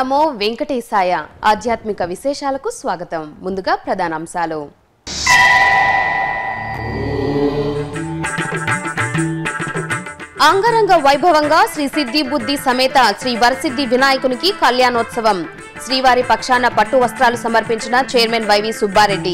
నమో వెంకటేశాయ ఆధ్యాత్మిక విశేషాలకు స్వాగతం ముందుగా ప్రధానాంశాలు అంగరంగ వైభవంగా శ్రీ సిద్ధి బుద్ధి సమేత శ్రీ వరసిద్ధి వినాయకునికి కళ్యాణోత్సవం శ్రీవారి పక్షాన పట్టు వస్త్రాలు సమర్పించిన చైర్మన్ వైవి సుబ్బారెడ్డి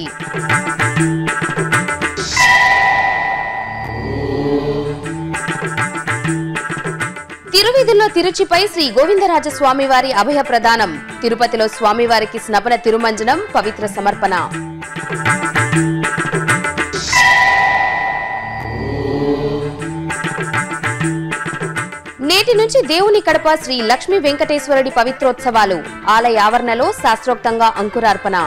తిరువీధుల్లో తిరుచిపై శ్రీ గోవిందరాజ స్వామివారి అభయ ప్రదానం తిరుపతిలో స్వామివారికి స్నపన తిరుమంజనం పవిత్ర సమర్పణ నేటి నుంచి దేవుని కడప శ్రీ లక్ష్మీ వెంకటేశ్వరుడి పవిత్రోత్సవాలు ఆలయ ఆవరణలో శాస్త్రోక్తంగా అంకురార్పణ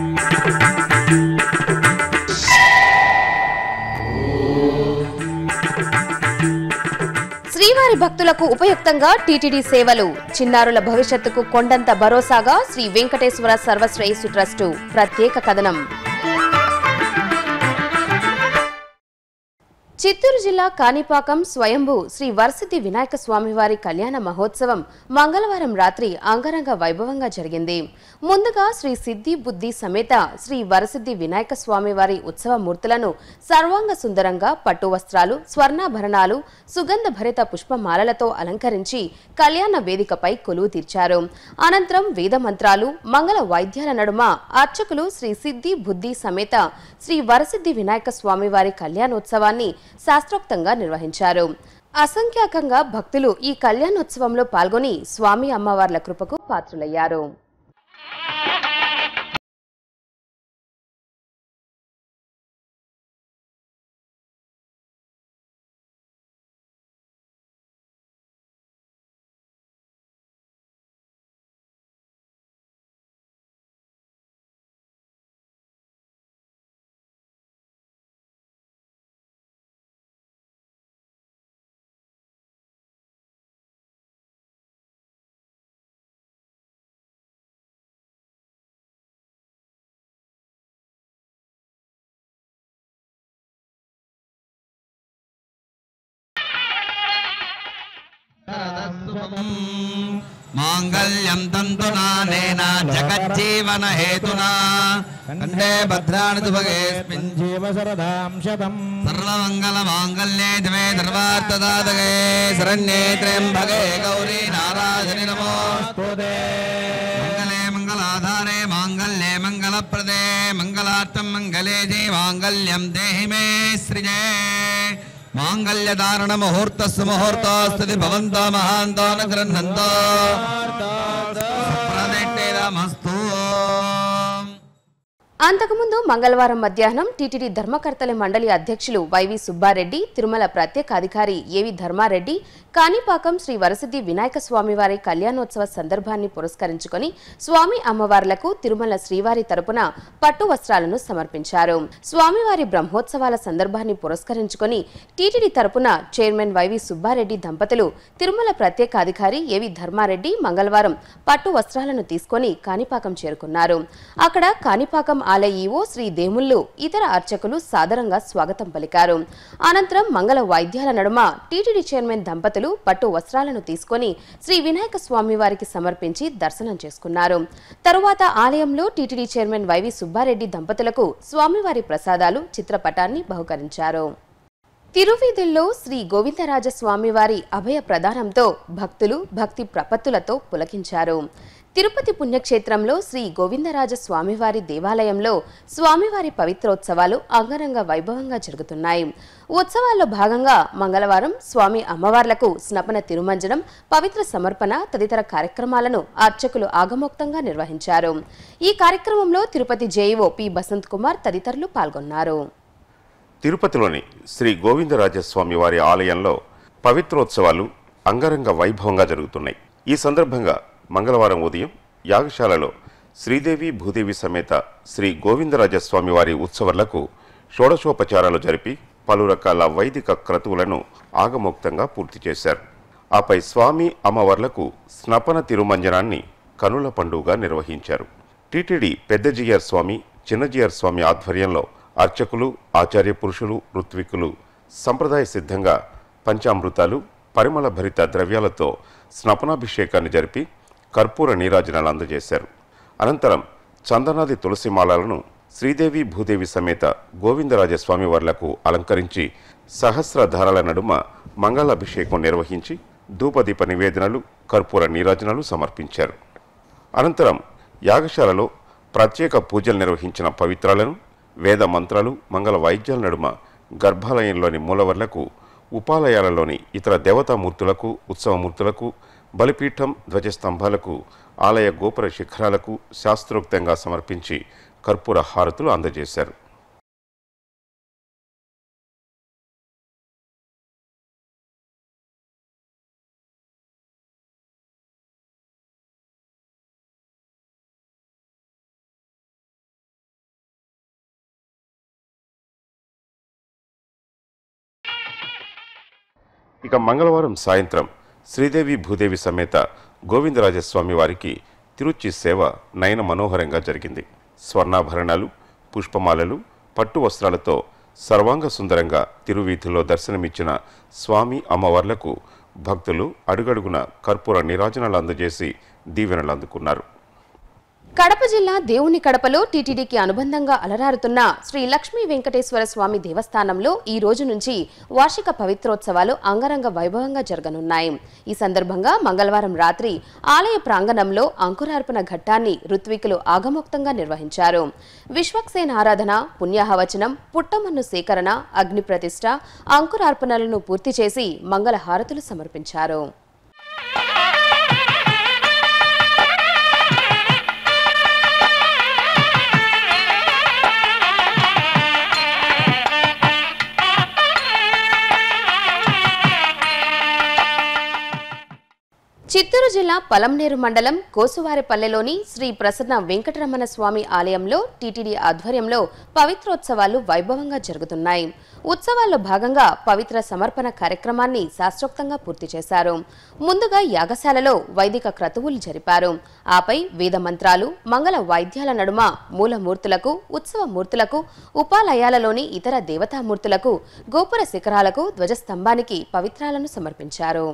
శ్రీవారి భక్తులకు ఉపయుక్తంగా టీటీడీ సేవలు చిన్నారుల భవిష్యత్తుకు కొండంత భరోసాగా శ్రీ వెంకటేశ్వర సర్వశ్రేయస్సు ట్రస్టు ప్రత్యేక కథనం చిత్తూరు జిల్లా కాణిపాకం స్వయంభూ శ్రీ వరసిద్ధి వినాయక స్వామివారి కళ్యాణ మహోత్సవం మంగళవారం రాత్రి అంగరంగ వైభవంగా జరిగింది ముందుగా శ్రీ సిద్ధి బుద్ధి సమేత శ్రీ వరసిద్ధి వినాయక స్వామివారి ఉత్సవ మూర్తులను సర్వాంగ సుందరంగా పట్టు వస్త్రాలు స్వర్ణాభరణాలు సుగంధ భరిత పుష్పమాలలతో అలంకరించి కళ్యాణ వేదికపై కొలువు తీర్చారు అనంతరం వేద మంత్రాలు మంగళ వాయిద్యాల నడుమ అర్చకులు శ్రీ సిద్ధి బుద్ధి సమేత శ్రీ వరసిద్ధి వినాయక స్వామివారి కళ్యాణోత్సవాన్ని శాస్త్రోక్తంగా నిర్వహించారు అసంఖ్యాకంగా భక్తులు ఈ కళ్యాణోత్సవంలో పాల్గొని స్వామి అమ్మవార్ల కృపకు పాత్రులయ్యారు మాంగళ్యం తంతునానేన జగజ్జీవన హేతునా కంఠే భద్రాణి దుభగేస్మిన్ జీవ శరదాం శతం సర్వమంగళ మాంగళ్యే దివే సర్వార్థదాతగే శరణ్యే త్ర్యంబగే గౌరీ నారాయణి నమోస్తుతే మంగళే మంగళాధారే మాంగళ్యే మంగళప్రదే మంగళార్థం మంగళే జే మాంగళ్యం దేహి మే సృజే మాంగళ్యధారణ ముహూర్తస్సు ముహూర్తోస్తుతి భవంతో మహాంతో న గృహంతో ప్రదిట్టేదమస్తు అంతకుముందు మంగళవారం మధ్యాహ్నం టీటీడీ ధర్మకర్తల మండలి అధ్యక్షులు వైవి సుబ్బారెడ్డి తిరుమల ప్రత్యేక అధికారి ఏవి ధర్మారెడ్డి కాణిపాకం శ్రీ వరసిద్ధి వినాయక స్వామివారి కళ్యాణోత్సవ సందర్భాన్ని పురస్కరించుకొని స్వామి అమ్మవార్లకు తిరుమల శ్రీవారి తరపున పట్టు వస్త్రాలను సమర్పించారు స్వామివారి బ్రహ్మోత్సవాల సందర్భాన్ని పురస్కరించుకొని టీటీడీ తరపున చైర్మన్ వైవి సుబ్బారెడ్డి దంపతులు తిరుమల ప్రత్యేక అధికారి ఏవి ధర్మారెడ్డి మంగళవారం పట్టు వస్త్రాలను తీసుకొని కాణిపాకం చేరుకున్నారు అక్కడ కాణిపాకం ఆలయ ఈవో శ్రీ దేముళ్ళు ఇతర అర్చకులు సాదరంగా స్వాగతం పలికారు అనంతరం మంగళ వాయిద్యాల నడుమ టీటీడీ చైర్మన్ దంపతులు పట్టు వస్త్రాలను తీసుకొని శ్రీ వినాయక స్వామి వారికి సమర్పించి దర్శనం చేసుకున్నారు తరువాత ఆలయంలో టీటీడీ చైర్మన్ వైవి సుబ్బారెడ్డి దంపతులకు స్వామివారి ప్రసాదాలు చిత్రపటాన్ని బహుకరించారు తిరువీధుల్లో శ్రీ గోవిందరాజ స్వామివారి అభయ ప్రదానంతో భక్తులు భక్తి ప్రపత్తులతో పులకించారు తిరుపతి పుణ్యక్షేత్రంలో శ్రీ గోవిందరాజ స్వామివారి దేవాలయంలో స్వామివారి పవిత్రోత్సవాలు అంగరంగ వైభవంగా జరుగుతున్నాయి ఉత్సవాల్లో భాగంగా మంగళవారం స్వామి అమ్మవార్లకు స్నపన తిరుమంజనం పవిత్ర సమర్పణ తదితర కార్యక్రమాలను అర్చకులు ఆగమోక్తంగా నిర్వహించారు ఈ కార్యక్రమంలో తిరుపతి జేఈఓ పి బసంత్ కుమార్ తదితరులు పాల్గొన్నారు తిరుపతిలోని శ్రీ గోవిందరాజస్వామి వారి ఆలయంలో పవిత్రోత్సవాలు అంగరంగ వైభవంగా జరుగుతున్నాయి ఈ సందర్భంగా మంగళవారం ఉదయం యాగశాలలో శ్రీదేవి భూదేవి సమేత శ్రీ గోవిందరాజస్వామి వారి ఉత్సవాలకు షోడశోపచారాలు జరిపి పలు రకాల వైదిక క్రతువులను ఆగమోక్తంగా పూర్తి చేశారు ఆపై స్వామి అమ్మవార్లకు స్నపన తిరుమంజనాన్ని కనుల పండుగగా నిర్వహించారు టీటీడీ పెద్దజీయర్ స్వామి చిన్నజీయర్ స్వామి ఆధ్వర్యంలో అర్చకులు ఆచార్య పురుషులు ఋత్వికులు సంప్రదాయ సిద్ధంగా పంచామృతాలు పరిమళ భరిత ద్రవ్యాలతో స్నపనాభిషేకాన్ని జరిపి కర్పూర నీరాజనాలు అందజేశారు అనంతరం చందనాది తులసిమాలలను శ్రీదేవి భూదేవి సమేత గోవిందరాజస్వామి వార్లకు అలంకరించి సహస్రధారల నడుమ మంగళాభిషేకం నిర్వహించి ధూపదీప నివేదనలు కర్పూర నీరాజనాలు సమర్పించారు అనంతరం యాగశాలలో ప్రత్యేక పూజలు నిర్వహించిన పవిత్రాలను వేద మంత్రాలు మంగళ వాయిద్యాల నడుమ గర్భాలయంలోని మూలవర్లకు ఉపాలయాలలోని ఇతర దేవతామూర్తులకు ఉత్సవమూర్తులకు బలిపీఠం ధ్వజస్తంభాలకు ఆలయ గోపుర శిఖరాలకు శాస్త్రోక్తంగా సమర్పించి కర్పూర హారతులు అందజేశారు ఇక మంగళవారం సాయంత్రం శ్రీదేవి భూదేవి సమేత గోవిందరాజస్వామి వారికి తిరుచి సేవ నయన మనోహరంగా జరిగింది స్వర్ణాభరణాలు పుష్పమాలలు పట్టు వస్త్రాలతో సర్వాంగ సుందరంగా తిరువీధిలో దర్శనమిచ్చిన స్వామి అమ్మవార్లకు భక్తులు అడుగడుగున కర్పూర నీరాజనాలు అందజేసి దీవెనలు అందుకున్నారు కడప జిల్లా దేవుని కడపలో టీటీడీకి అనుబంధంగా అలరారుతున్న శ్రీ లక్ష్మీ వెంకటేశ్వర స్వామి దేవస్థానంలో ఈ రోజు నుంచి వార్షిక పవిత్రోత్సవాలు అంగరంగ వైభవంగా జరగనున్నాయి ఈ సందర్భంగా మంగళవారం రాత్రి ఆలయ ప్రాంగణంలో అంకురార్పణ ఘట్టాన్ని ఋత్వికులు ఆగమోక్తంగా నిర్వహించారు విశ్వక్సేన ఆరాధన పుణ్యాహవచనం పుట్టమన్ను సేకరణ అగ్ని ప్రతిష్ట అంకురార్పణలను పూర్తి చేసి మంగళ హారతులు సమర్పించారు చిత్తూరు జిల్లా పలంనేరు మండలం కోసువారిపల్లెలోని శ్రీ ప్రసన్న వెంకటరమణ స్వామి ఆలయంలో టీటీడీ ఆధ్వర్యంలో పవిత్రోత్సవాలు వైభవంగా జరుగుతున్నాయి ఉత్సవాల్లో భాగంగా పవిత్ర సమర్పణ కార్యక్రమాన్ని శాస్త్రోక్తంగా పూర్తి చేశారు ముందుగా యాగశాలలో వైదిక క్రతువులు జరిపారు ఆపై వేద మంత్రాలు మంగళ వాయిద్యాల నడుమ మూలమూర్తులకు ఉత్సవ మూర్తులకు ఉపాలయాలలోని ఇతర దేవతామూర్తులకు గోపుర శిఖరాలకు ధ్వజస్తంభానికి పవిత్రాలను సమర్పించారు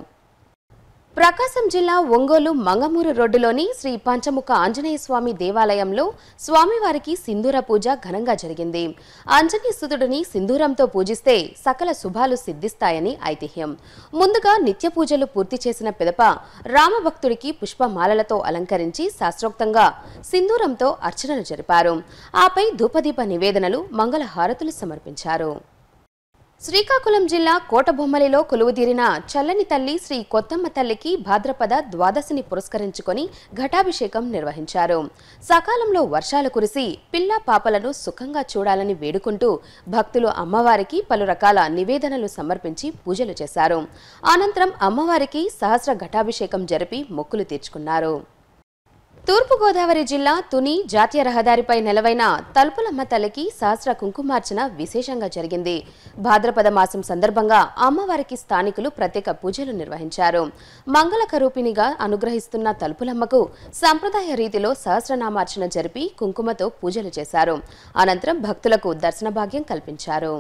ప్రకాశం జిల్లా ఒంగోలు మంగమూరు రోడ్డులోని శ్రీ పంచముఖ ఆంజనేయ స్వామి దేవాలయంలో స్వామివారికి సింధూర పూజ ఘనంగా జరిగింది ఆంజనేయ సుతుడిని సింధూరంతో పూజిస్తే సకల శుభాలు సిద్ధిస్తాయని ఐతిహ్యం ముందుగా నిత్య పూజలు పూర్తి చేసిన పిదప రామభక్తుడికి పుష్పమాలలతో అలంకరించి శాస్త్రోక్తంగా సింధూరంతో అర్చనలు జరిపారు ఆపై ధూపదీప నివేదనలు మంగళ హారతులు సమర్పించారు శ్రీకాకుళం జిల్లా కోటబొమ్మలిలో కొలువుదీరిన చల్లని తల్లి శ్రీ కొత్తమ్మ తల్లికి భాద్రపద ద్వాదశిని పురస్కరించుకొని ఘటాభిషేకం నిర్వహించారు సకాలంలో వర్షాలు కురిసి పిల్ల పాపలను సుఖంగా చూడాలని వేడుకుంటూ భక్తులు అమ్మవారికి పలు రకాల నివేదనలు సమర్పించి పూజలు చేశారు అనంతరం అమ్మవారికి సహస్ర ఘటాభిషేకం జరిపి మొక్కులు తీర్చుకున్నారు తూర్పుగోదావరి జిల్లా తుని జాతీయ రహదారిపై నెలవైన తలుపులమ్మ తల్లికి సహస్ర కుంకుమార్చన విశేషంగా జరిగింది భాద్రపద మాసం సందర్భంగా అమ్మవారికి స్థానికులు ప్రత్యేక పూజలు నిర్వహించారు మంగళకరూపిణిగా అనుగ్రహిస్తున్న తలుపులమ్మకు సంప్రదాయ రీతిలో సహస్రనామార్చన జరిపి కుంకుమతో పూజలు చేశారు అనంతరం భక్తులకు దర్శన భాగ్యం కల్పించారు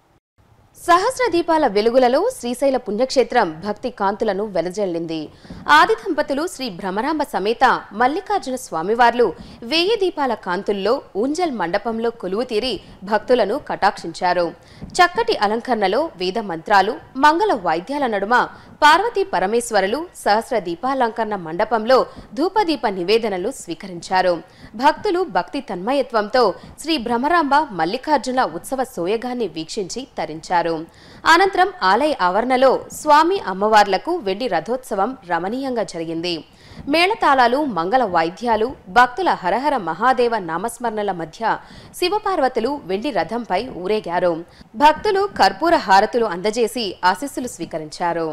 సహస్ర దీపాల వెలుగులలో శ్రీశైల పుణ్యక్షేత్రం భక్తి కాంతులను వెలజల్లింది ఆది దంపతులు శ్రీ భ్రమరాంబ సమేత మల్లికార్జున స్వామివార్లు వేయి దీపాల కాంతుల్లో ఊంజల్ మండపంలో కొలువు తీరి భక్తులను కటాక్షించారు చక్కటి అలంకరణలో వేద మంత్రాలు మంగళ వాయిద్యాల నడుమ పార్వతీ పరమేశ్వరులు సహస్ర దీపాలంకరణ మండపంలో ధూపదీప నివేదనలు స్వీకరించారు భక్తులు భక్తి తన్మయత్వంతో శ్రీ భ్రమరాంబ మల్లికార్జున ఉత్సవ సోయగాన్ని వీక్షించి తరించారు అనంతరం ఆలయ ఆవరణలో స్వామి అమ్మవార్లకు వెండి రథోత్సవం రమణీయంగా జరిగింది మేళతాళాలు మంగళ వాయిద్యాలు భక్తుల హరహర మహాదేవ నామస్మరణల మధ్య శివపార్వతులు వెండి రథంపై ఊరేగారు భక్తులు కర్పూర హారతులు అందజేసి ఆశీస్సులు స్వీకరించారు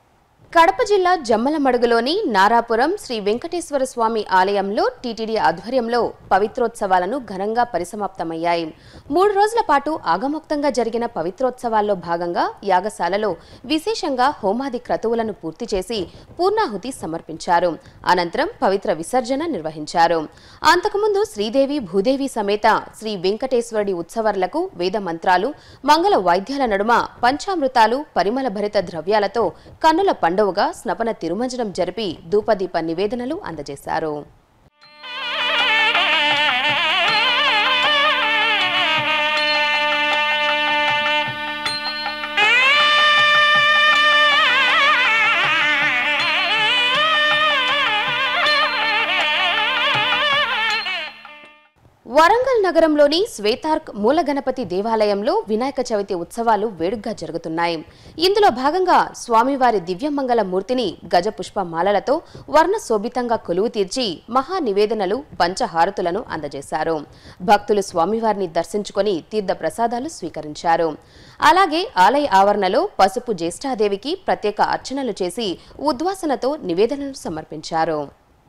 కడప జిల్లా జమ్మలమడుగులోని నారాపురం శ్రీ వెంకటేశ్వర స్వామి ఆలయంలో టీటీడీ ఆధ్వర్యంలో పవిత్రోత్సవాలను ఘనంగా పరిసమాప్తమయ్యాయి మూడు రోజుల పాటు ఆగమోక్తంగా జరిగిన పవిత్రోత్సవాల్లో భాగంగా యాగశాలలో విశేషంగా హోమాది క్రతువులను పూర్తి చేసి పూర్ణాహుతి సమర్పించారు అనంతరం పవిత్ర విసర్జన నిర్వహించారు అంతకుముందు శ్రీదేవి భూదేవి సమేత శ్రీ వెంకటేశ్వరుడి ఉత్సవర్లకు వేద మంత్రాలు మంగళ వాయిద్యాల నడుమ పంచామృతాలు పరిమళ భరిత ద్రవ్యాలతో కన్నుల పండుగ తాండవుగా స్నపన తిరుమంజనం జరిపి ధూపదీప నివేదనలు అందజేశారు వరంగల్ నగరంలోని శ్వేతార్క్ మూలగణపతి దేవాలయంలో వినాయక చవితి ఉత్సవాలు వేడుగ్గా జరుగుతున్నాయి ఇందులో భాగంగా స్వామివారి దివ్యమంగళ మూర్తిని గజపుష్ప మాలలతో వర్ణ శోభితంగా కొలువు తీర్చి మహా నివేదనలు పంచహారతులను అందజేశారు భక్తులు స్వామివారిని దర్శించుకొని తీర్థ ప్రసాదాలు స్వీకరించారు అలాగే ఆలయ ఆవరణలో పసుపు జ్యేష్ఠాదేవికి ప్రత్యేక అర్చనలు చేసి ఉద్వాసనతో నివేదనలు సమర్పించారు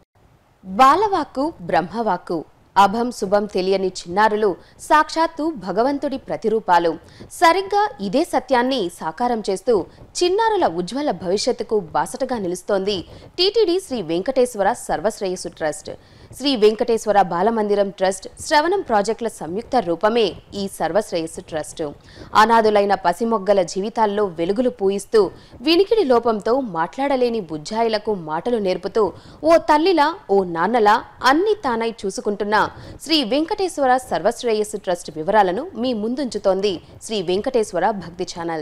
బాలవాక్కు బ్రహ్మవాక్కు అభం శుభం తెలియని చిన్నారులు సాక్షాత్తు భగవంతుడి ప్రతిరూపాలు సరిగ్గా ఇదే సత్యాన్ని సాకారం చేస్తూ చిన్నారుల ఉజ్వల భవిష్యత్తుకు బాసటగా నిలుస్తోంది TTD Shri Venkateswara Sarvashreyas trust Shri Venkateswara Balamandiram trust Shravanam ప్రాజెక్టుల సంయుక్త రూపమే ఈ సర్వశ్రేయస్సు ట్రస్ట్ అనాథులైన పసిమొగ్గల జీవితాల్లో వెలుగులు పూయిస్తూ వినికిడి లోపంతో మాట్లాడలేని బుజ్జాయిలకు మాటలు నేర్పుతూ ఓ తల్లిలా ఓ నాన్నలా అన్ని తానై చూసుకుంటున్న శ్రీ వెంకటేశ్వర సర్వశ్రేయస్సు ట్రస్ట్ వివరాలను మీ ముందుంచుతోంది శ్రీ వెంకటేశ్వర భక్తి ఛానల్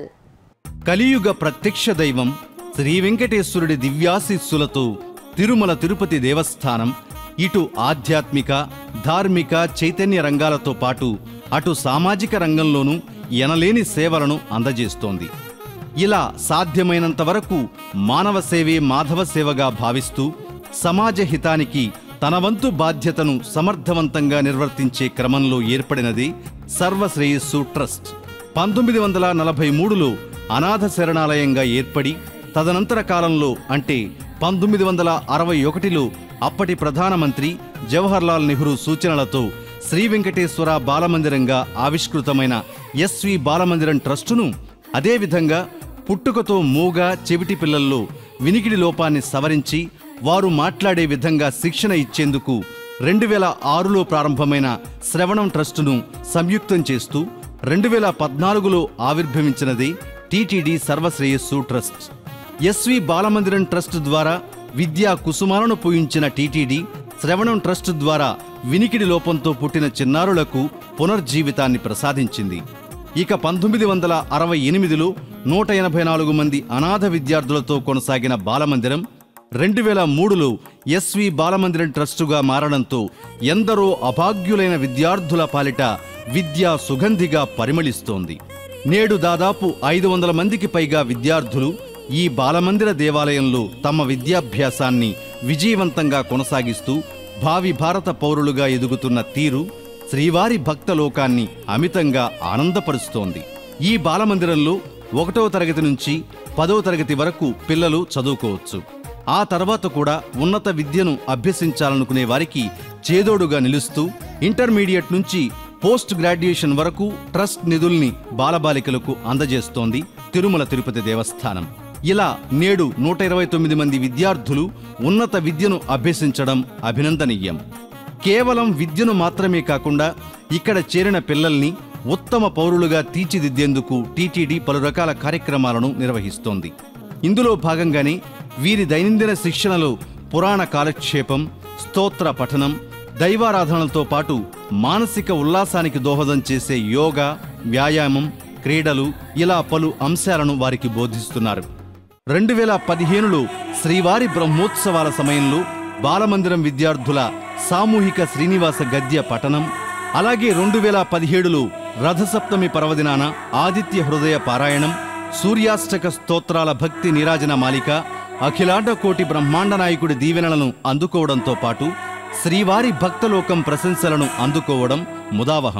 కలియుగ ప్రత్యక్ష దైవం శ్రీ వెంకటేశ్వరుడి దివ్యాశీస్సులతో తిరుమల తిరుపతి దేవస్థానం ఇటు ఆధ్యాత్మిక ధార్మిక చైతన్య రంగాలతో పాటు అటు సామాజిక రంగంలోనూ ఎనలేని సేవలను అందజేస్తోంది ఇలా సాధ్యమైనంత వరకు మానవ సేవే మాధవ సేవగా భావిస్తూ సమాజ హితానికి తన వంతు బాధ్యతను సమర్థవంతంగా నిర్వర్తించే క్రమంలో ఏర్పడినది సర్వశ్రేయస్సు ట్రస్ట్ పంతొమ్మిది వందల నలభై మూడులో అనాథ శరణాలయంగా ఏర్పడి తదనంతర కాలంలో అంటే పంతొమ్మిది వందల అరవై ఒకటిలో అప్పటి ప్రధానమంత్రి జవహర్లాల్ నెహ్రూ సూచనలతో శ్రీ వెంకటేశ్వర బాలమందిరంగా ఆవిష్కృతమైన ఎస్వి బాలమందిరం ట్రస్టును అదేవిధంగా పుట్టుకతో మూగ చెవిటి పిల్లల్లో వినికిడి లోపాన్ని సవరించి వారు మాట్లాడే విధంగా శిక్షణ ఇచ్చేందుకు రెండు వేల ఆరులో ప్రారంభమైన శ్రవణం ట్రస్టును సంయుక్తం చేస్తూ రెండు వేల పద్నాలుగులో ఆవిర్భవించినది TTD Sarvashreyas trust SV Balamandiram trust ద్వారా విద్యా కుసుమాలను పూయించిన టీటీడీ శ్రవణం ట్రస్ట్ ద్వారా వినికిడి లోపంతో పుట్టిన చిన్నారులకు పునర్జీవితాన్ని ప్రసాదించింది ఇక పంతొమ్మిది వందల అరవై ఎనిమిదిలో నూట ఎనభై నాలుగు మంది అనాథ విద్యార్థులతో కొనసాగిన బాలమందిరం రెండు వేల మూడులో ఎస్వి బాలమందిరం ట్రస్టుగా మారడంతో ఎందరో అభాగ్యులైన విద్యార్థుల పాలిట విద్యా సుగంధిగా పరిమళిస్తోంది నేడు దాదాపు ఐదు వందల మందికి పైగా విద్యార్థులు ఈ బాలమందిర దేవాలయంలో తమ విద్యాభ్యాసాన్ని విజయవంతంగా కొనసాగిస్తూ భావి భారత పౌరులుగా ఎదుగుతున్న తీరు శ్రీవారి భక్తలోకాన్ని అమితంగా ఆనందపరుస్తోంది ఈ బాలమందిరంలో ఒకటో తరగతి నుంచి పదో తరగతి వరకు పిల్లలు చదువుకోవచ్చు ఆ తర్వాత కూడా ఉన్నత విద్యను అభ్యసించాలనుకునే వారికి చేదోడుగా నిలుస్తూ ఇంటర్మీడియట్ నుంచి పోస్ట్ గ్రాడ్యుయేషన్ వరకు ట్రస్ట్ నిధుల్ని బాలబాలికలకు అందజేస్తోంది తిరుమల తిరుపతి దేవస్థానం ఇలా నేడు నూట ఇరవై తొమ్మిది మంది విద్యార్థులు ఉన్నత విద్యను అభ్యసించడం అభినందనీయం కేవలం విద్యను మాత్రమే కాకుండా ఇక్కడ చేరిన పిల్లల్ని ఉత్తమ పౌరులుగా తీర్చిదిద్దేందుకు టీటీడీ పలు రకాల కార్యక్రమాలను నిర్వహిస్తోంది ఇందులో భాగంగానే వీరి దైనందిన శిక్షణలో పురాణ కాలక్షేపం స్తోత్ర పఠనం దైవారాధనలతో పాటు మానసిక ఉల్లాసానికి దోహదం చేసే యోగా వ్యాయామం క్రీడలు ఇలా పలు అంశాలను వారికి బోధిస్తున్నారు రెండు వేల పదిహేనులో శ్రీవారి బ్రహ్మోత్సవాల సమయంలో బాలమందిరం విద్యార్థుల సామూహిక శ్రీనివాస గద్య పఠనం అలాగే రెండు వేల పదిహేడులో రథసప్తమి పర్వదినాన ఆదిత్య హృదయ పారాయణం సూర్యాష్టక స్తోత్రాల భక్తి నీరాజన మాలిక అఖిలాండ కోటి బ్రహ్మాండ నాయకుడి దీవెనలను అందుకోవడంతో పాటు శ్రీవారి భక్తలోకం ప్రశంసలను అందుకోవడం ముదావహం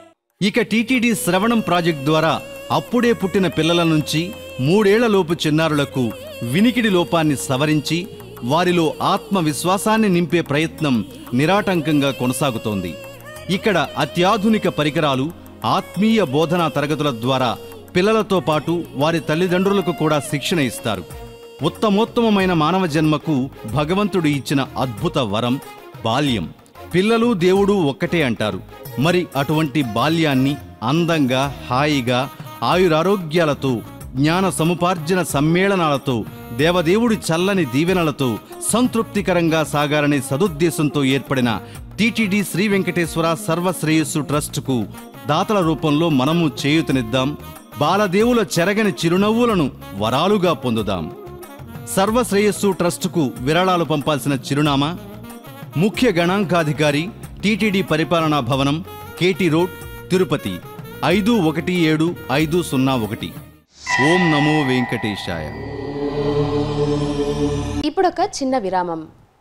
ఇక టీటీడీ శ్రవణం ప్రాజెక్ట్ ద్వారా అప్పుడే పుట్టిన పిల్లల నుంచి మూడేళ్లలోపు చిన్నారులకు వినికిడి లోపాన్ని సవరించి వారిలో ఆత్మవిశ్వాసాన్ని నింపే ప్రయత్నం నిరాటంకంగా కొనసాగుతోంది ఇక్కడ అత్యాధునిక పరికరాలు ఆత్మీయ బోధనా తరగతుల ద్వారా పిల్లలతో పాటు వారి తల్లిదండ్రులకు కూడా శిక్షణ ఇస్తారు ఉత్తమోత్తమమైన మానవ జన్మకు భగవంతుడు ఇచ్చిన అద్భుత వరం బాల్యం పిల్లలు దేవుడు ఒక్కటే అంటారు మరి అటువంటి బాల్యాన్ని అందంగా హాయిగా ఆయురారోగ్యాలతో జ్ఞాన సముపార్జన సమ్మేళనాలతో దేవదేవుడి చల్లని దీవెనలతో సంతృప్తికరంగా సాగాలనే సదుద్దేశంతో ఏర్పడిన టీటీడీ శ్రీ వెంకటేశ్వర సర్వశ్రేయస్సు ట్రస్టుకు దాతల రూపంలో మనము చేయూతనిద్దాం బాలదేవుల చెరగని చిరునవ్వులను వరాలుగా పొందుదాం సర్వశ్రేయస్సు ట్రస్టుకు విరాళాలు పంపాల్సిన చిరునామా ముఖ్య గణాంకాధికారి టీటీడీ పరిపాలనా భవనం కేటీ రోడ్ తిరుపతి ఐదు ఒకటి ఏడు ఐదు సున్నా ఒకటి ఓం నమో వెంకటేశాయ ఇప్పుడొక చిన్న విరామం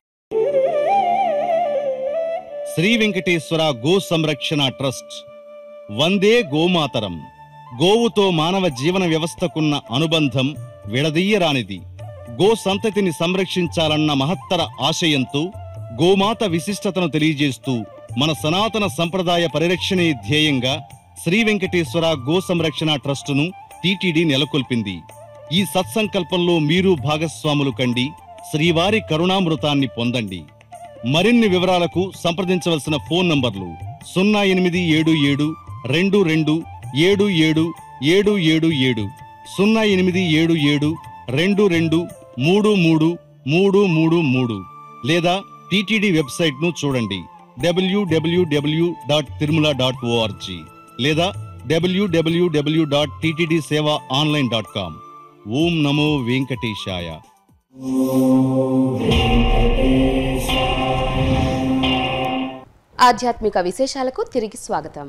శ్రీ వెంకటేశ్వర గో సంరక్షణ ట్రస్ట్ వందే గోమాతరం గోవుతో మానవ జీవన వ్యవస్థకున్న అనుబంధం విడదీయరానిది గో సంతతిని సంరక్షించాలన్న మహత్తర ఆశయంతో గోమాత విశిష్టతను తెలియజేస్తూ మన సనాతన సంప్రదాయ పరిరక్షణే ధ్యేయంగా శ్రీ వెంకటేశ్వర గో సంరక్షణ ట్రస్టును టీటీడీ నెలకొల్పింది ఈ సత్సంకల్పంలో మీరు భాగస్వాములు కండి శ్రీవారి కరుణామృతాన్ని పొందండి మరిన్ని వివరాలకు సంప్రదించవలసిన ఫోన్ నంబర్లు సున్నా ఎనిమిది ఏడు ఏడు రెండు రెండు ఏడు ఏడు ఏడు ఏడు ఏడు సున్నా ఎనిమిది ఏడు ఏడు రెండు రెండు మూడు మూడు మూడు మూడు మూడు లేదా టీటీడీ వెబ్సైట్ ను చూడండి డబ్ల్యూడబ్ల్యూడబ్ల్యూ డాట్ తిరుమల డాట్ ఓఆర్జీ లేదా డబ్ల్యూడబ్ల్యూడబ్ల్యూ dot TTD Seva online dot com ఓం నమో వెంకటేశాయ ఆధ్యాత్మిక విశేషాలకు తిరిగి స్వాగతం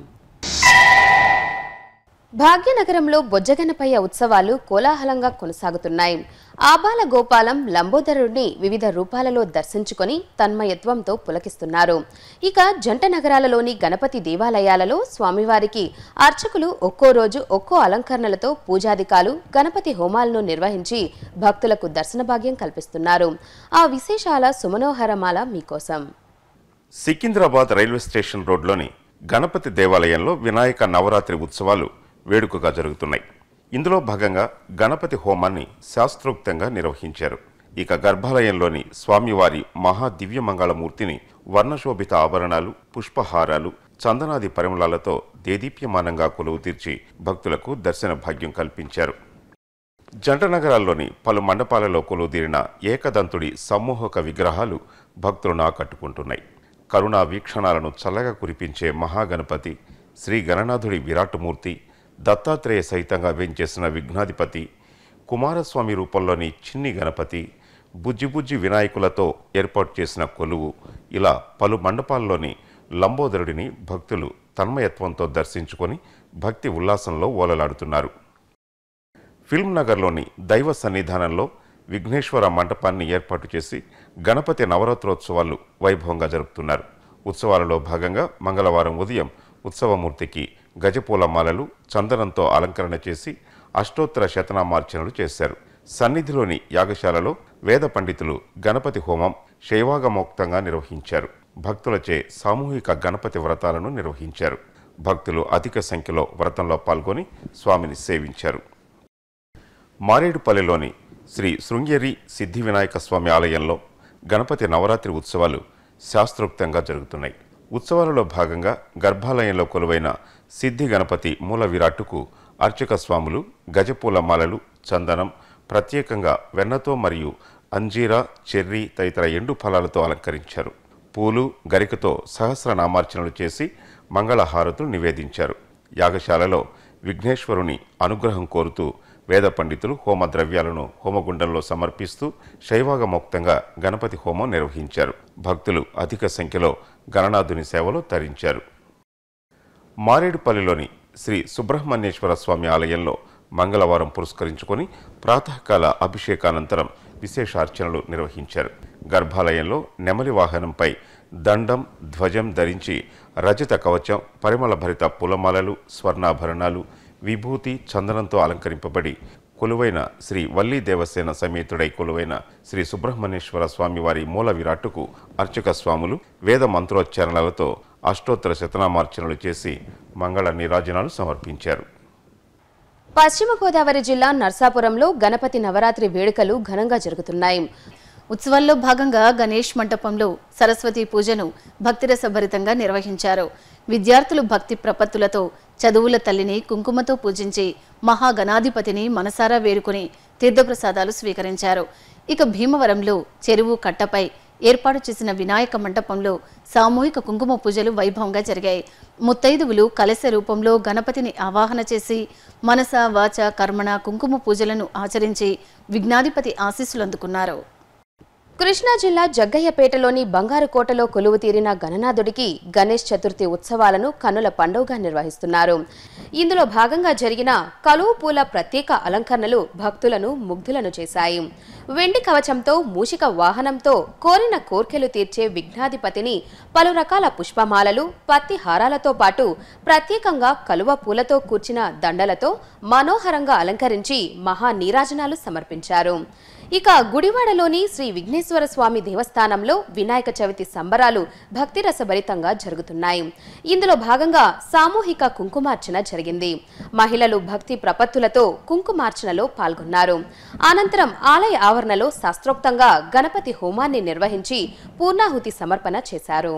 భాగ్యనగరంలో బొజ్జగనపయ్య ఉత్సవాలు కోలాహలంగా కొనసాగుతున్నాయి ఆబాల గోపాలం లంబోదరుడిని వివిధ రూపాలలో దర్శించుకొని తన్మయత్వంతో పులకిస్తున్నారు ఇక జంట నగరాలలోని గణపతి దేవాలయాలలో స్వామివారికి అర్చకులు ఒక్కో రోజు ఒక్కో అలంకరణలతో పూజాధికాలు గణపతి హోమాలను నిర్వహించి భక్తులకు దర్శన భాగ్యం కల్పిస్తున్నారు ఆ విశేషాల సుమనోహరమాల మీకోసం సికింద్రాబాద్ రైల్వే స్టేషన్ రోడ్లోని గణపతి దేవాలయంలో వినాయక నవరాత్రి ఉత్సవాలు వేడుకగా జరుగుతున్నాయి ఇందులో భాగంగా గణపతి హోమాన్ని శాస్త్రోక్తంగా నిర్వహించారు ఇక గర్భాలయంలోని స్వామివారి మహా దివ్యమంగళమూర్తిని వర్ణశోభిత ఆభరణాలు పుష్పహారాలు చందనాది పరిమళాలతో దేదీప్యమానంగా కొలువు తీర్చి భక్తులకు దర్శన భాగ్యం కల్పించారు జంట నగరాల్లోని పలు మండపాలలో కొలువుదీరిన ఏకదంతుడి సమ్మోహక విగ్రహాలు భక్తులను ఆకట్టుకుంటున్నాయి కరుణా వీక్షణాలను చల్లగా కురిపించే మహాగణపతి శ్రీ గణనాథుడి విరాటమూర్తి దత్తాత్రేయ సహితంగా వేంచేసిన విఘ్నాధిపతి కుమారస్వామి రూపంలోని చిన్ని గణపతి బుజ్జిబుజ్జి వినాయకులతో ఏర్పాటు చేసిన కొలువు ఇలా పలు మండపాల్లోని లంబోదరుడిని భక్తులు తన్మయత్వంతో దర్శించుకొని భక్తి ఉల్లాసంలో ఓలలాడుతున్నారు ఫిల్మ్ నగర్లోని దైవ సన్నిధానంలో విఘ్నేశ్వర మంటపాన్ని ఏర్పాటు చేసి గణపతి నవరాత్రోత్సవాలు వైభవంగా జరుపుతున్నారు ఉత్సవాలలో భాగంగా మంగళవారం ఉదయం ఉత్సవమూర్తికి గజపూల మాలలు చందనంతో అలంకరణ చేసి అష్టోత్తర శతనామార్చనలు చేశారు సన్నిధిలోని యాగశాలలో వేద పండితులు గణపతి హోమం శైవాగమోక్తంగా నిర్వహించారు భక్తులచే సామూహిక గణపతి వ్రతాలను నిర్వహించారు భక్తులు అధిక సంఖ్యలో వ్రతంలో పాల్గొని స్వామిని సేవించారు మారేడుపల్లిలోని శ్రీ శృంగేరి సిద్ధి వినాయక స్వామి ఆలయంలో గణపతి నవరాత్రి ఉత్సవాలు శాస్త్రోక్తంగా జరుగుతున్నాయి ఉత్సవాలలో భాగంగా గర్భాలయంలో కొలువైన సిద్ధి గణపతి మూల విరాట్టుకు అర్చక స్వాములు గజపూల మాలలు చందనం ప్రత్యేకంగా వెన్నతో మరియు అంజీరా చెర్రీ తదితర ఎండు ఫలాలతో అలంకరించారు పూలు గరికతో సహస్రనామార్చనలు చేసి మంగళహారతులు నివేదించారు యాగశాలలో విఘ్నేశ్వరుని అనుగ్రహం కోరుతూ వేద పండితులు హోమ ద్రవ్యాలను హోమగుండంలో సమర్పిస్తూ శైవాగమోక్తంగా గణపతి హోమం నిర్వహించారు భక్తులు అధిక సంఖ్యలో గణనాథుని సేవలో తరించారు మారేడుపల్లిలోని శ్రీ సుబ్రహ్మణ్యేశ్వర స్వామి ఆలయంలో మంగళవారం పురస్కరించుకొని ప్రాతకాల అభిషేకానంతరం విశేష అర్చనలు నిర్వహించారు గర్భాలయంలో నెమలి వాహనంపై దండం ధ్వజం ధరించి రజత కవచం పరిమళ భరిత పులమాలలు స్వర్ణాభరణాలు విభూతి చందనంతో అలంకరింపబడి కొలువైన శ్రీ వల్లీ దేవసేన సమేతుడై కొలువైన శ్రీ సుబ్రహ్మణ్యేశ్వర స్వామివారి మూల విరాట్టుకు అర్చక స్వాములు వేద మంత్రోచ్చారణలతో అష్టోత్తర శతనామార్చనలు చేసి మంగళ నీరాజనాలు సమర్పించారు పశ్చిమ గోదావరి జిల్లా నర్సాపురంలో గణపతి నవరాత్రి వేడుకలు ఘనంగా జరుగుతున్నాయి ఉత్సవాల్లో భాగంగా గణేష్ మంటపంలో సరస్వతి పూజను భక్తిరసభరితంగా నిర్వహించారు విద్యార్థులు భక్తి ప్రపత్తులతో చదువుల తల్లిని కుంకుమతో పూజించి మహాగణాధిపతిని మనసారా వేడుకుని తీర్థప్రసాదాలు స్వీకరించారు ఇక భీమవరంలో చెరువు కట్టపై ఏర్పాటు చేసిన వినాయక మంటపంలో సామూహిక కుంకుమ పూజలు వైభవంగా జరిగాయి ముత్తైదువులు కలశ రూపంలో గణపతిని ఆవాహన చేసి మనస వాచ కర్మణ కుంకుమ పూజలను ఆచరించి విఘ్నాధిపతి ఆశీస్సులు అందుకున్నారు కృష్ణా జిల్లా జగ్గయ్యపేటలోని బంగారు కోటలో కొలువు తీరిన గణనాథుడికి గణేష్ చతుర్థి ఉత్సవాలను కన్నుల పండుగగా నిర్వహిస్తున్నారు ఇందులో భాగంగా జరిగిన కలువు పూల ప్రత్యేక అలంకరణలు భక్తులను ముగ్ధులను చేశాయి వెండి కవచంతో మూషిక వాహనంతో కోరిన కోర్కెలు తీర్చే విఘ్నాధిపతిని పలు రకాల పుష్పమాలలు పత్తి హారాలతో పాటు ప్రత్యేకంగా కలువ పూలతో కూర్చిన దండలతో మనోహరంగా అలంకరించి మహా నీరాజనాలు సమర్పించారు ఇక గుడివాడలోని శ్రీ విఘ్నేశ్వర స్వామి దేవస్థానంలో వినాయక చవితి సంబరాలు భక్తి రసభరితంగా జరుగుతున్నాయి ఇందులో భాగంగా సామూహిక కుంకుమార్చన జరిగింది మహిళలు భక్తి ప్రపత్తులతో కుంకుమార్చనలో పాల్గొన్నారు అనంతరం ఆలయ ఆవరణలో శాస్త్రోక్తంగా గణపతి హోమాన్ని నిర్వహించి పూర్ణాహుతి సమర్పణ చేశారు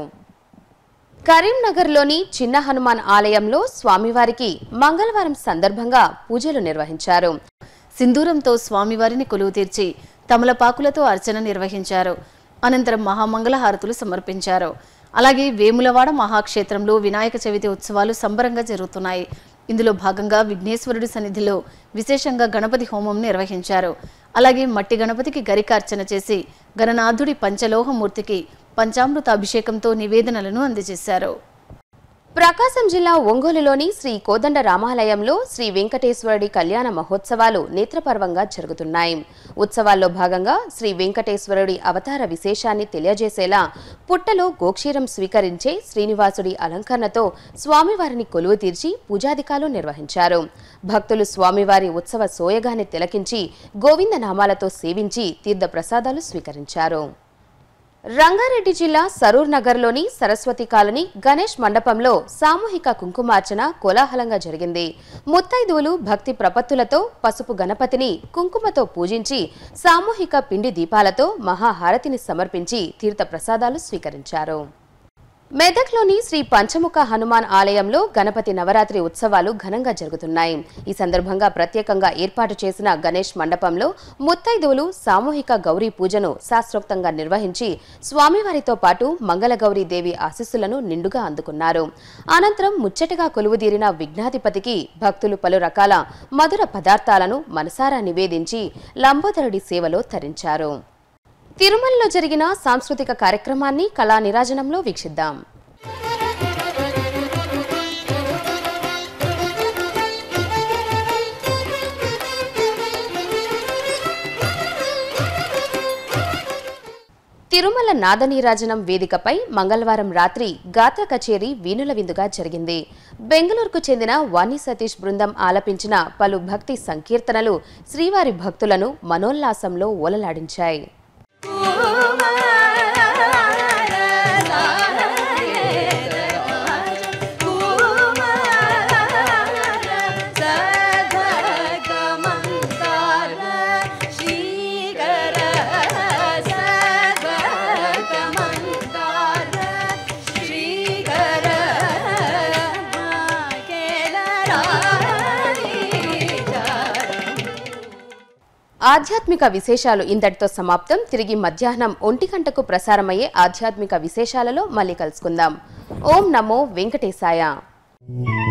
కరీంనగర్లోని చిన్న హనుమాన్ ఆలయంలో స్వామివారికి మంగళవారం సందర్భంగా పూజలు నిర్వహించారు సింధూరంతో స్వామివారిని కొలువు తీర్చి తమలపాకులతో అర్చన నిర్వహించారు అనంతరం మహామంగళ హారతులు సమర్పించారు అలాగే వేములవాడ మహాక్షేత్రంలో వినాయక చవితి ఉత్సవాలు సంబరంగా జరుగుతున్నాయి ఇందులో భాగంగా విఘ్నేశ్వరుడి సన్నిధిలో విశేషంగా గణపతి హోమం నిర్వహించారు అలాగే మట్టి గణపతికి గరికార్చన చేసి గణనాథుడి పంచలోహమూర్తికి పంచామృత అభిషేకంతో నివేదనలను అందజేశారు ప్రకాశం జిల్లా ఒంగోలులోని శ్రీ కోదండ రామాలయంలో శ్రీ వెంకటేశ్వరుడి కళ్యాణ మహోత్సవాలు నేత్రపర్వంగా జరుగుతున్నాయి ఉత్సవాల్లో భాగంగా శ్రీ వెంకటేశ్వరుడి అవతార విశేషాన్ని తెలియజేసేలా పుట్టలో గోక్షీరం స్వీకరించే శ్రీనివాసుడి అలంకరణతో స్వామివారిని కొలువు తీర్చి పూజాధికాలు నిర్వహించారు భక్తులు స్వామివారి ఉత్సవ సోయగాన్ని తిలకించి గోవింద నామాలతో సేవించి తీర్థ ప్రసాదాలు స్వీకరించారు రంగారెడ్డి జిల్లా సరూర్ నగర్లోని సరస్వతి కాలనీ గణేష్ మండపంలో సామూహిక కుంకుమార్చన కోలాహలంగా జరిగింది ముత్తైదువులు భక్తి ప్రపత్తులతో పసుపు గణపతిని కుంకుమతో పూజించి సామూహిక పిండి దీపాలతో మహాహారతిని సమర్పించి తీర్థ ప్రసాదాలు స్వీకరించారు మెదక్లోని శ్రీ పంచముఖ హనుమాన్ ఆలయంలో గణపతి నవరాత్రి ఉత్సవాలు ఘనంగా జరుగుతున్నాయి ఈ సందర్భంగా ప్రత్యేకంగా ఏర్పాటు చేసిన గణేష్ మండపంలో ముత్తైదువులు సామూహిక గౌరీ పూజను శాస్త్రోక్తంగా నిర్వహించి స్వామివారితో పాటు మంగళగౌరీ దేవి ఆశీస్సులను నిండుగా అందుకున్నారు అనంతరం ముచ్చటగా కొలువుదీరిన విఘ్నాధిపతికి భక్తులు పలు రకాల మధుర పదార్థాలను మనసారా నివేదించి లంబోదరుడి సేవలో తరించారు తిరుమలలో జరిగిన సాంస్కృతిక కార్యక్రమాన్ని కళా నిరాజనంలో వీక్షిద్దాం తిరుమల నాదనీరాజనం వేదికపై మంగళవారం రాత్రి గాత్ర కచేరీ వీణుల విందుగా జరిగింది బెంగళూరుకు చెందిన వాణి సతీష్ బృందం ఆలపించిన పలు భక్తి సంకీర్తనలు శ్రీవారి భక్తులను మనోల్లాసంలో ఓలలాడించాయి ఆధ్యాత్మిక విశేషాలు ఇంతటితో సమాప్తం తిరిగి మధ్యాహ్నం ఒంటి గంటకు ప్రసారమయ్యే ఆధ్యాత్మిక విశేషాలలో మళ్ళీ కలుసుకుందాం ఓం నమో వెంకటేశాయ